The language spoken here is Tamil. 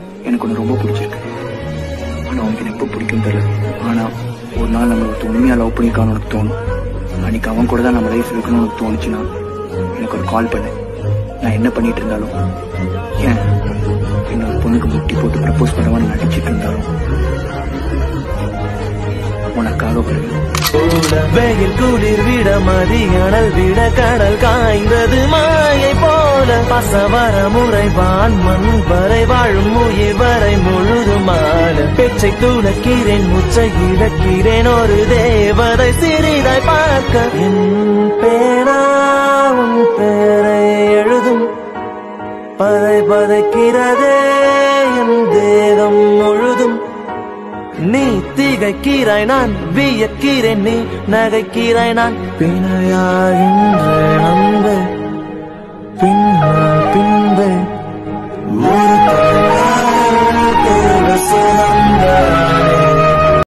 எனக்கு ஒன்று ரொம்ப பிடிச்சிருக்கு ஆனா உனக்கு என்ன எப்போ பிடிக்கும் தெரியல ஆனா ஒரு நாள் நம்ம ஒருத்தன் உண்மையா லவ் பண்ணிருக்கான்னு உனக்கு தோணும் அன்னைக்கு அவன் கூட தான் நம்ம லைஃப் இருக்கணும்னு உனக்கு தோணுச்சுன்னா எனக்கு ஒரு கால் பண்ணு நான் என்ன பண்ணிட்டு இருந்தாலும் ஏன் இன்னொரு பொண்ணுக்கு முட்டி போட்டு ப்ரப்போஸ் பண்ணவா நடிச்சிட்டு இருந்தாலும் உனக்காக வருவேன் வெயில் குளிர் விட மதியணல் விட கடல் காய்ந்தது மாயை போல பசவர முறைவான் மண் வரை வாழும் உயிர் வரை முழுதுமான பேச்சை துளக்கிறேன் முச்சை இழக்கிறேன் ஒரு தேவதை சிறிதாய் பார்க்க என் பேனாவும் பேரை எழுதும் பதை பதைக்கிறதே என் தேகம் முழுதும் நீ திகைக்கிறாய் நான் வியக்கிறேன் நீ நகைக்கிறாய் நான் பிணையாகின்ற நம்ப பின்னால் பின்பு ஒரு